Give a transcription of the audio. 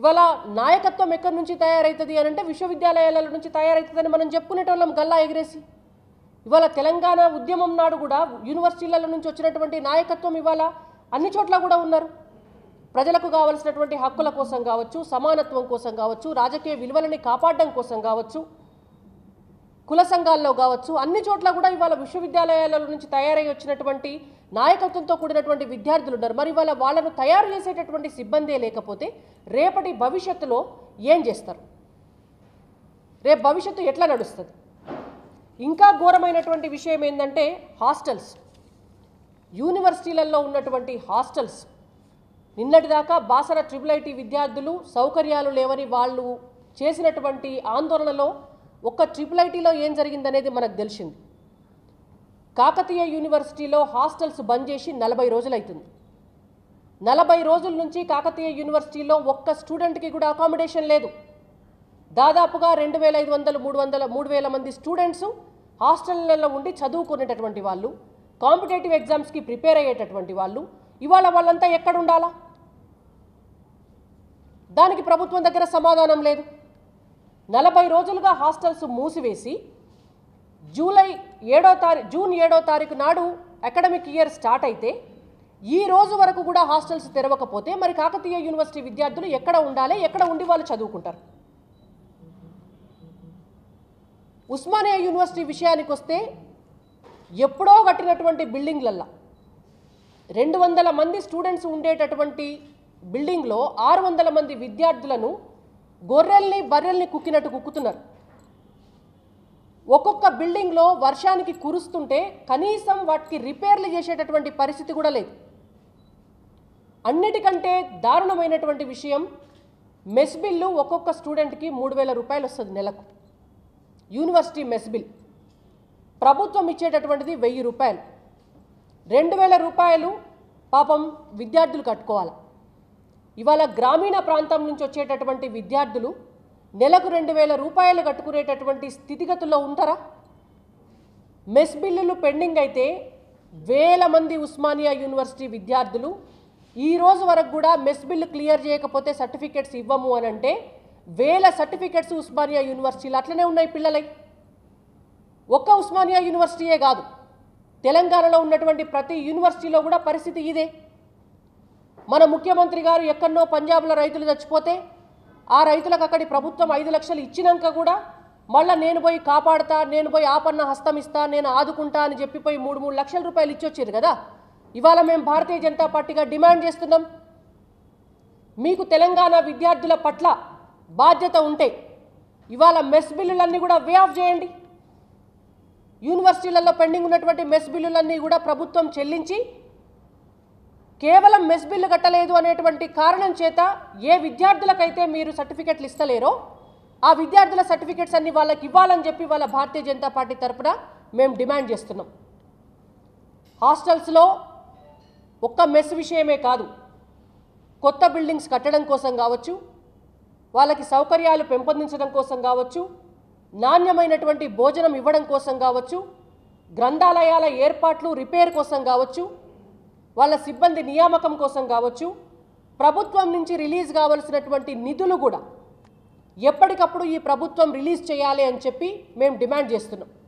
ఇవాళ నాయకత్వం ఎక్కడి నుంచి తయారవుతుంది అని అంటే విశ్వవిద్యాలయాల నుంచి తయారవుతుందని మనం చెప్పుకునేటోళ్ళం గల్లా ఎగిరేసి ఇవాళ తెలంగాణ ఉద్యమం నాడు కూడా యూనివర్సిటీల నుంచి వచ్చినటువంటి నాయకత్వం ఇవాళ అన్ని చోట్ల కూడా ఉన్నారు ప్రజలకు కావలసినటువంటి హక్కుల కోసం కావచ్చు సమానత్వం కోసం కావచ్చు రాజకీయ విలువలని కాపాడడం కోసం కావచ్చు కుల సంఘాల్లో కావచ్చు అన్ని చోట్ల కూడా ఇవాళ విశ్వవిద్యాలయాల నుంచి తయారై వచ్చినటువంటి నాయకత్వంతో కూడినటువంటి విద్యార్థులు ఉన్నారు మరి ఇవాళ వాళ్ళను తయారు చేసేటటువంటి సిబ్బందే లేకపోతే రేపటి భవిష్యత్తులో ఏం చేస్తారు రేపు భవిష్యత్తు ఎట్లా నడుస్తుంది ఇంకా ఘోరమైనటువంటి విషయం ఏంటంటే హాస్టల్స్ యూనివర్సిటీలలో ఉన్నటువంటి హాస్టల్స్ నిన్నటిదాకా బాసర ట్రిపుల్ ఐటీ విద్యార్థులు సౌకర్యాలు లేవని వాళ్ళు చేసినటువంటి ఆందోళనలో ఒక్క ట్రిపుల్ ఐటీలో ఏం జరిగిందనేది మనకు తెలిసింది కాకతీయ యూనివర్సిటీలో హాస్టల్స్ బంద్ చేసి నలభై రోజులైతుంది నలభై రోజుల నుంచి కాకతీయ యూనివర్సిటీలో ఒక్క స్టూడెంట్కి కూడా అకామిడేషన్ లేదు దాదాపుగా రెండు వేల ఐదు వందలు మూడు వందల మూడు వేల మంది స్టూడెంట్స్ హాస్టళ్లలో ఉండి చదువుకునేటటువంటి వాళ్ళు కాంపిటేటివ్ ఎగ్జామ్స్కి ప్రిపేర్ అయ్యేటటువంటి వాళ్ళు ఇవాళ వాళ్ళంతా ఎక్కడ ఉండాలా దానికి ప్రభుత్వం దగ్గర సమాధానం లేదు నలభై రోజులుగా హాస్టల్స్ మూసివేసి జూలై ఏడో తారీ జూన్ ఏడో తారీఖు నాడు అకాడమిక్ ఇయర్ స్టార్ట్ అయితే ఈ రోజు వరకు కూడా హాస్టల్స్ తెరవకపోతే మరి కాకతీయ యూనివర్సిటీ విద్యార్థులు ఎక్కడ ఉండాలి ఎక్కడ ఉండి వాళ్ళు చదువుకుంటారు ఉస్మానియా యూనివర్సిటీ విషయానికి వస్తే ఎప్పుడో కట్టినటువంటి బిల్డింగ్లల్లా రెండు వందల మంది స్టూడెంట్స్ ఉండేటటువంటి బిల్డింగ్లో ఆరు వందల మంది విద్యార్థులను గొర్రెల్ని బర్రెల్ని కుక్కినట్టు కుక్కుతున్నారు ఒక్కొక్క బిల్డింగ్లో వర్షానికి కురుస్తుంటే కనీసం వాటికి రిపేర్లు చేసేటటువంటి పరిస్థితి కూడా లేదు అన్నిటికంటే దారుణమైనటువంటి విషయం మెస్ బిల్లు ఒక్కొక్క స్టూడెంట్కి మూడు వేల రూపాయలు వస్తుంది నెలకు యూనివర్సిటీ మెస్ బిల్ ప్రభుత్వం ఇచ్చేటటువంటిది వెయ్యి రూపాయలు రెండు వేల రూపాయలు పాపం విద్యార్థులు కట్టుకోవాలి ఇవాళ గ్రామీణ ప్రాంతం నుంచి వచ్చేటటువంటి విద్యార్థులు నెలకు రెండు వేల రూపాయలు కట్టుకునేటటువంటి స్థితిగతుల్లో ఉంటారా మెస్ బిల్లులు పెండింగ్ అయితే వేల మంది ఉస్మానియా యూనివర్సిటీ విద్యార్థులు ఈ రోజు వరకు కూడా మెస్ బిల్లు క్లియర్ చేయకపోతే సర్టిఫికెట్స్ ఇవ్వము అని అంటే వేల సర్టిఫికెట్స్ ఉస్మానియా యూనివర్సిటీలు అట్లనే ఉన్నాయి పిల్లలై ఒక్క ఉస్మానియా యూనివర్సిటీయే కాదు తెలంగాణలో ఉన్నటువంటి ప్రతి యూనివర్సిటీలో కూడా పరిస్థితి ఇదే మన ముఖ్యమంత్రి గారు ఎక్కడనో పంజాబ్లో రైతులు చచ్చిపోతే ఆ రైతులకు అక్కడి ప్రభుత్వం ఐదు లక్షలు ఇచ్చినాక కూడా మళ్ళీ నేను పోయి కాపాడుతా నేను పోయి ఆపన్న హస్తం ఇస్తా నేను ఆదుకుంటా అని చెప్పిపోయి మూడు మూడు లక్షల రూపాయలు ఇచ్చొచ్చారు కదా ఇవాళ మేము భారతీయ జనతా పార్టీగా డిమాండ్ చేస్తున్నాం మీకు తెలంగాణ విద్యార్థుల పట్ల బాధ్యత ఉంటే ఇవాళ మెస్ బిల్లులన్నీ కూడా వే ఆఫ్ చేయండి యూనివర్సిటీలలో పెండింగ్ ఉన్నటువంటి మెస్ బిల్లులన్నీ కూడా ప్రభుత్వం చెల్లించి కేవలం మెస్ బిల్లు కట్టలేదు అనేటువంటి కారణం చేత ఏ విద్యార్థులకైతే మీరు సర్టిఫికెట్లు ఇస్తలేరో ఆ విద్యార్థుల సర్టిఫికెట్స్ అన్ని వాళ్ళకి ఇవ్వాలని చెప్పి వాళ్ళ భారతీయ జనతా పార్టీ తరపున మేము డిమాండ్ చేస్తున్నాం హాస్టల్స్లో ఒక్క మెస్ విషయమే కాదు కొత్త బిల్డింగ్స్ కట్టడం కోసం కావచ్చు వాళ్ళకి సౌకర్యాలు పెంపొందించడం కోసం కావచ్చు నాణ్యమైనటువంటి భోజనం ఇవ్వడం కోసం కావచ్చు గ్రంథాలయాల ఏర్పాట్లు రిపేర్ కోసం కావచ్చు వాళ్ళ సిబ్బంది నియామకం కోసం కావచ్చు ప్రభుత్వం నుంచి రిలీజ్ కావలసినటువంటి నిధులు కూడా ఎప్పటికప్పుడు ఈ ప్రభుత్వం రిలీజ్ చేయాలి అని చెప్పి మేము డిమాండ్ చేస్తున్నాం